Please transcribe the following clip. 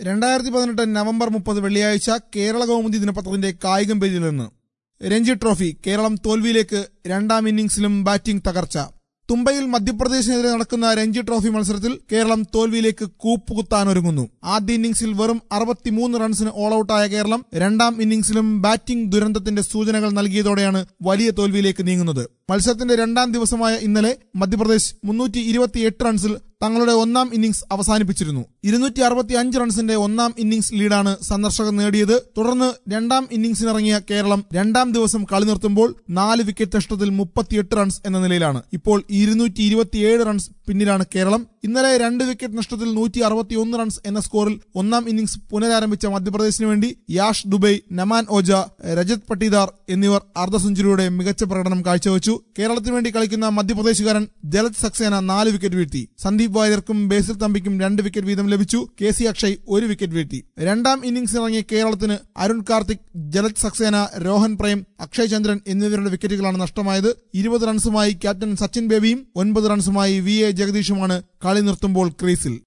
രണ്ടായിരത്തി പതിനെട്ട് നവംബർ മുപ്പത് വെള്ളിയാഴ്ച കേരള കൗമുദി ദിനപത്രത്തിന്റെ കായികം പേജിൽ നിന്ന് രഞ്ജി ട്രോഫി കേരളം തോൽവിയിലേക്ക് രണ്ടാം ഇന്നിംഗ്സിലും ബാറ്റിംഗ് തകർച്ച തുമ്പയിൽ മധ്യപ്രദേശിനെതിരെ നടക്കുന്ന രഞ്ജി ട്രോഫി മത്സരത്തിൽ കേരളം തോൽവിയിലേക്ക് കൂപ്പുകുത്താനൊരുങ്ങുന്നു ആദ്യ ഇന്നിംഗ്സിൽ വെറും അറുപത്തിമൂന്ന് റൺസിന് ഓൾ ഔട്ടായ കേരളം രണ്ടാം ഇന്നിംഗ്സിലും ബാറ്റിംഗ് ദുരന്തത്തിന്റെ സൂചനകൾ നൽകിയതോടെയാണ് വലിയ തോൽവിയിലേക്ക് നീങ്ങുന്നത് മത്സരത്തിന്റെ രണ്ടാം ദിവസമായ ഇന്നലെ മധ്യപ്രദേശ് മുന്നൂറ്റി ഇരുപത്തിയെട്ട് റൺസിൽ തങ്ങളുടെ ഒന്നാം ഇന്നിംഗ്സ് അവസാനിപ്പിച്ചിരുന്നു ഇരുന്നൂറ്റി അറുപത്തി അഞ്ച് റൺസിന്റെ ഒന്നാം ഇന്നിംഗ്സ് ലീഡാണ് സന്ദർശകർ നേടിയത് തുടർന്ന് രണ്ടാം ഇന്നിംഗ്സിനിറങ്ങിയ കേരളം രണ്ടാം ദിവസം കളി നിർത്തുമ്പോൾ നാല് വിക്കറ്റ് നഷ്ടത്തിൽ മുപ്പത്തിയെട്ട് റൺസ് എന്ന നിലയിലാണ് ഇപ്പോൾ ഇരുന്നൂറ്റി ഇരുപത്തിയേഴ് റൺസ് പിന്നിലാണ് കേരളം ഇന്നലെ രണ്ട് വിക്കറ്റ് നഷ്ടത്തിൽ നൂറ്റി അറുപത്തിയൊന്ന് റൺസ് എന്ന സ്കോറിൽ ഒന്നാം ഇന്നിംഗ്സ് പുനരാരംഭിച്ച മധ്യപ്രദേശിന് വേണ്ടി യാഷ് ദുബൈ നമാൻ ഓജ രജത് പട്ടീദാർ എന്നിവർ അർദ്ധ സെഞ്ചുറിയുടെ മികച്ച പ്രകടനം കാഴ്ചവെച്ചു കേരളത്തിന് വേണ്ടി കളിക്കുന്ന മധ്യപ്രദേശുകാരൻ ജലത് സക്സേന നാല് വിക്കറ്റ് വീഴ്ത്തി സന്ദീപ് വാര്യർക്കും ബേസിൽ തമ്പിക്കും രണ്ട് വിക്കറ്റ് വീതം ലഭിച്ചു കെ സി അക്ഷയ് ഒരു വിക്കറ്റ് വീഴ്ത്തി രണ്ടാം ഇന്നിംഗ്സ് ഇറങ്ങിയ കേരളത്തിന് അരുൺ കാർത്തിക് ജലത് സക്സേന രോഹൻ പ്രേം അക്ഷയ് ചന്ദ്രൻ എന്നിവരുടെ വിക്കറ്റുകളാണ് നഷ്ടമായത് ഇരുപത് റൺസുമായി ക്യാപ്റ്റൻ സച്ചിൻ ബേബിയും ഒൻപത് റൺസുമായി വി എ ജഗദീഷുമാണ് കളി നിർത്തുമ്പോൾ ക്രീസിൽ